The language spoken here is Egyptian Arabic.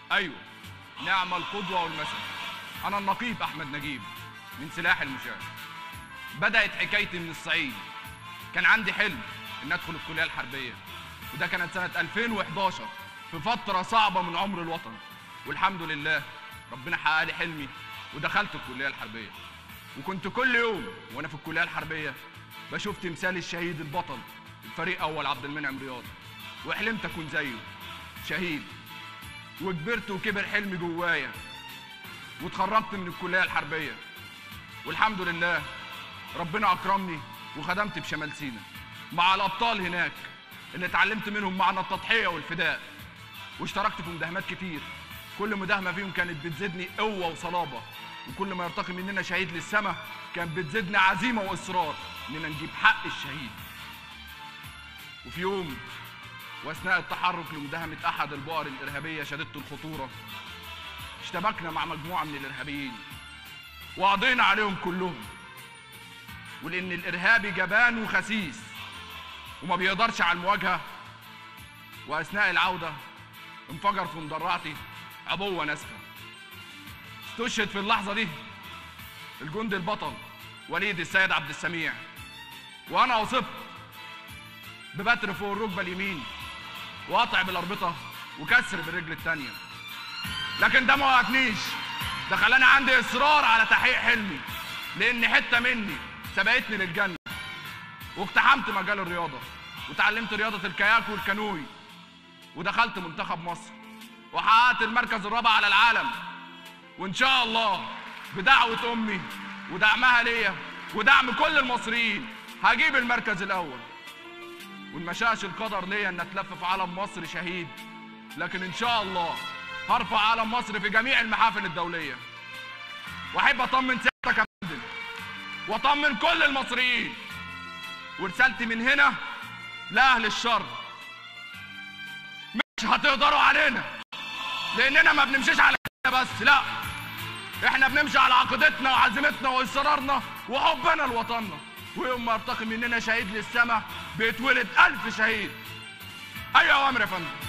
ايوه نعم القدوه والمثل انا النقيب احمد نجيب من سلاح المشاة بدات حكايتي من الصعيد كان عندي حلم ان ادخل الكليه الحربيه وده كانت سنه 2011 في فتره صعبه من عمر الوطن والحمد لله ربنا حقق لي حلمي ودخلت الكليه الحربيه وكنت كل يوم وانا في الكليه الحربيه بشوف تمثال الشهيد البطل الفريق اول عبد المنعم رياض وحلمت اكون زيه شهيد وكبرت وكبر حلمي جوايا واتخرجت من الكليه الحربيه والحمد لله ربنا اكرمني وخدمت بشمال سينا مع الابطال هناك اللي اتعلمت منهم معنى التضحيه والفداء واشتركت في مداهمات كتير كل مداهمه فيهم كانت بتزيدني قوه وصلابه وكل ما يرتقي مننا شهيد للسما كانت بتزيدني عزيمه واصرار اننا نجيب حق الشهيد وفي يوم واثناء التحرك لمداهمه احد البؤر الارهابيه شديده الخطوره اشتبكنا مع مجموعه من الارهابيين وقضينا عليهم كلهم ولان الارهابي جبان وخسيس وما بيقدرش على المواجهه واثناء العوده انفجر في مدرعتي عبوه ناسفه استشهد في اللحظه دي الجندي البطل وليد السيد عبد السميع وانا اصبت ببتر فوق الركبه اليمين وقطع بالاربطه وكسر بالرجل الثانيه لكن ده ما وقفنيش ده خلاني عندي اصرار على تحقيق حلمي لان حته مني سبقتني للجنه واقتحمت مجال الرياضه وتعلمت رياضه الكاياك والكانوي ودخلت منتخب مصر وحققت المركز الرابع على العالم وان شاء الله بدعوه امي ودعمها ليا ودعم كل المصريين هجيب المركز الاول وان ما شاءش القدر ليا ان اتلف في علم مصر شهيد لكن ان شاء الله هرفع علم مصر في جميع المحافل الدوليه واحب اطمن سيادتك يا فندم واطمن كل المصريين ورسالتي من هنا لاهل الشر مش هتقدروا علينا لاننا ما بنمشيش على كده بس لا احنا بنمشي على عقيدتنا وعزيمتنا واصرارنا وحبنا لوطننا ويوم ما يرتقي مننا شهيد للسما بيتولد ألف شهيد أي أوامر يا فندم